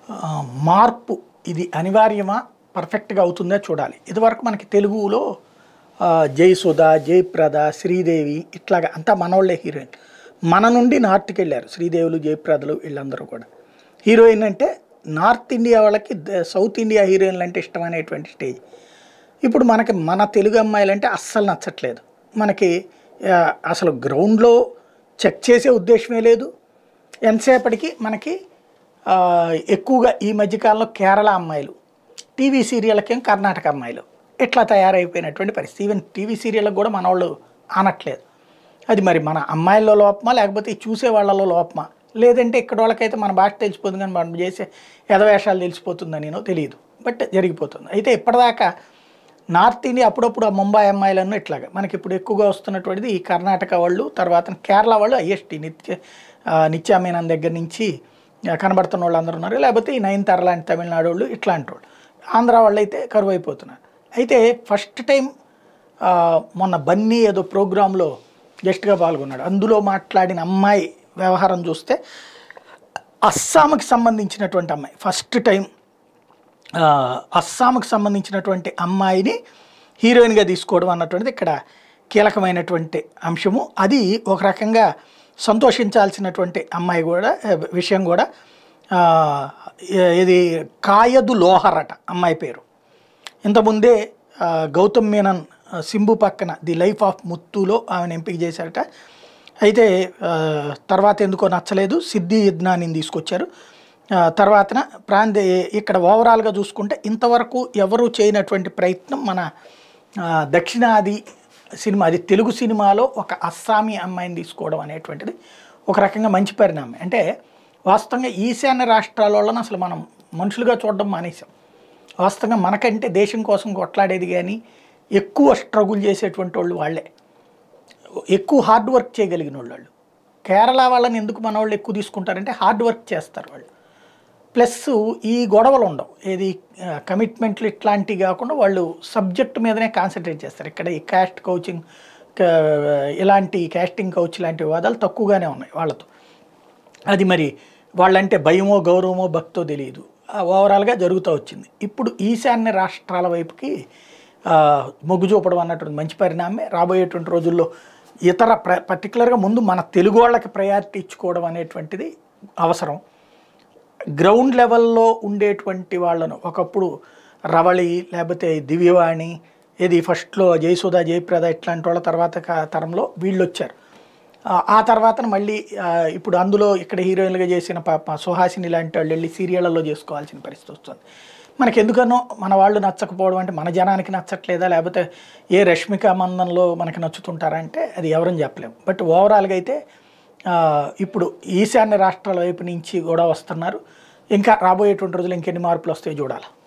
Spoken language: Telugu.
ఆ, మార్పు ఇది అనివార్యమా పర్ఫెక్ట్గా అవుతుందా చూడాలి ఇదివరకు మనకి తెలుగులో ఆ, జయసుధ జయప్రద శ్రీదేవి ఇట్లాగా అంతా మనోళ్ళే హీరోయిన్ మన నుండి నార్త్కి వెళ్ళారు శ్రీదేవులు జయప్రదలు వీళ్ళందరూ కూడా హీరోయిన్ అంటే నార్త్ ఇండియా వాళ్ళకి ద- సౌత్ ఇండియా హీరోయిన్లు అంటే ఇష్టమైనటువంటి స్టేజ్ ఇప్పుడు మనకి మన తెలుగు అమ్మాయిలంటే అస్సలు నచ్చట్లేదు మనకి ఆ, అసలు గ్రౌండ్లో చెక్ చేసే ఉద్దేశమే లేదు ఎంతసేపటికి మనకి ఆ, ఎక్కువగా ఈ మధ్యకాలంలో కేరళ అమ్మాయిలు టీవీ సీరియళ్ళకేం కర్ణాటక అమ్మాయిలు ఇట్లా తయారైపోయినటువంటి పరిస్థితి ఈవెన్ టీవీ సీరియళ్ళకి కూడా మన వాళ్ళు ఆనట్లేదు అది మరి మన అమ్మాయిల్లో లోపమా లేకపోతే ఈ చూసే వాళ్ళలో లోపమా లేదంటే ఇక్కడ వాళ్ళకైతే మన భాష తెలిసిపోతుంది కానీ మనం చేసే ఎదవేషాలు తెలిసిపోతుందని నేను తెలియదు బట్ జరిగిపోతుంది అయితే ఇప్పటిదాకా నార్త్ ఇండియా అప్పుడప్పుడు ఆ ముంబై అమ్మాయిలను ఇట్లాగా మనకి ఇప్పుడు ఎక్కువగా వస్తున్నటువంటిది ఈ కర్ణాటక వాళ్ళు తర్వాత కేరళ వాళ్ళు ఐఎస్టీ నిత్య ఆ, నిత్యామీనన్ దగ్గర నుంచి ఆ, కనబడుతున్న వాళ్ళు అందరూ ఉన్నారు లేకపోతే ఈ నైన్తార లాంటి తమిళనాడు వాళ్ళు ఇట్లాంటి వాళ్ళు ఆంధ్ర వాళ్ళు అయితే కరువు అయిపోతున్నారు అయితే ఫస్ట్ టైం ఆ, మొన్న బన్నీ ఏదో ప్రోగ్రాంలో గెస్ట్గా పాల్గొన్నాడు అందులో మాట్లాడిన అమ్మాయి వ్యవహారం చూస్తే అస్సాంకి సంబంధించినటువంటి అమ్మాయి ఫస్ట్ టైం ఆ, అస్సాంకి సంబంధించినటువంటి అమ్మాయిని హీరోయిన్గా తీసుకోవడం అన్నటువంటిది ఇక్కడ కీలకమైనటువంటి అంశము అది ఒక రకంగా సంతోషించాల్సినటువంటి అమ్మాయి కూడా ఆ, విషయం కూడా ఆ, ఇది కాయదు లోహరట అమ్మాయి పేరు ఇంతకుముందే ఆ, గౌతమ్ మీనన్ ఆ, సింబు పక్కన ది లైఫ్ ఆఫ్ ముత్తులో ఆమెను ఎంపిక చేశారట అయితే ఆ, తర్వాత ఎందుకో నచ్చలేదు సిద్ధి యజ్ఞాన్ని తీసుకొచ్చారు ఆ, తర్వాతన ప్రాంత ఇక్కడ ఓవరాల్గా చూసుకుంటే ఇంతవరకు ఎవరు చేయనటువంటి ప్రయత్నం మన ఆ, దక్షిణాది సినిమా అది తెలుగు సినిమాలో ఒక అస్సామీ అమ్మాయిని తీసుకోవడం అనేటువంటిది ఒక రకంగా మంచి పరిణామం అంటే వాస్తవంగా ఈశాన్య రాష్ట్రాల వాళ్ళని అసలు మనం మనుషులుగా చూడడం మానేసాం వాస్తవంగా మనకంటే దేశం కోసం కొట్లాడేది కానీ ఎక్కువ స్ట్రగుల్ చేసేటువంటి వాళ్ళు వాళ్ళే ఎక్కువ హార్డ్ వర్క్ చేయగలిగిన వాళ్ళు కేరళ వాళ్ళని ఎందుకు మన వాళ్ళు ఎక్కువ తీసుకుంటారంటే హార్డ్ వర్క్ చేస్తారు వాళ్ళు ప్లస్ ఈ గొడవలు ఉండవు ఏది కమిట్మెంట్లు ఇట్లాంటివి కాకుండా వాళ్ళు సబ్జెక్ట్ మీదనే కాన్సన్ట్రేట్ చేస్తారు ఇక్కడ ఈ క్యాస్ట్ కోచింగ్ ఇలాంటి క్యాస్టింగ్ కౌచ్ లాంటి వివాదాలు తక్కువగానే ఉన్నాయి వాళ్ళతో అది మరి వాళ్ళంటే భయమో గౌరవమో భక్తో తెలియదు ఆ, ఓవరాల్గా జరుగుతూ వచ్చింది ఇప్పుడు ఈశాన్య రాష్ట్రాల వైపుకి ఆ, మొగ్గు చూపడం అన్నటువంటి మంచి పరిణామమే రాబోయేటువంటి రోజుల్లో ఇతర ప్ర పర్టికులర్గా ముందు మన తెలుగు వాళ్ళకి ప్రయారిటీ ఇచ్చుకోవడం అనేటువంటిది అవసరం గ్రౌండ్ లెవెల్లో ఉండేటువంటి వాళ్ళను ఒకప్పుడు రవళి లేకపోతే దివ్యవాణి ఏది ఫస్ట్లో జయసుధ జయప్రద ఇట్లాంటి వాళ్ళ తర్వాత క- తరంలో వీళ్ళు వచ్చారు ఆ- ఆ తర్వాత మళ్ళీ ఆ, ఇప్పుడు అందులో ఇక్కడ హీరోయిన్లుగా చేసిన పాప సుహాసిని లాంటి వాళ్ళు వెళ్ళి సీరియళ్లలో చేసుకోవాల్సిన పరిస్థితి వస్తుంది మనకి ఎందుకనో మన వాళ్ళు నచ్చకపోవడం అంటే మన జనానికి నచ్చట్లేదా లేకపోతే ఏ రష్మిక మందంలో మనకి నచ్చుతుంటారా అంటే అది ఎవరని చెప్పలేము బట్ ఓవరాల్గా అయితే ఆ, ఇప్పుడు ఈశాన్య రాష్ట్రాల వైపు నుంచి కూడా వస్తున్నారు ఇంకా రాబోయేటువంటి రోజులు ఇంకెన్ని మార్పులు వస్తాయో చూడాలి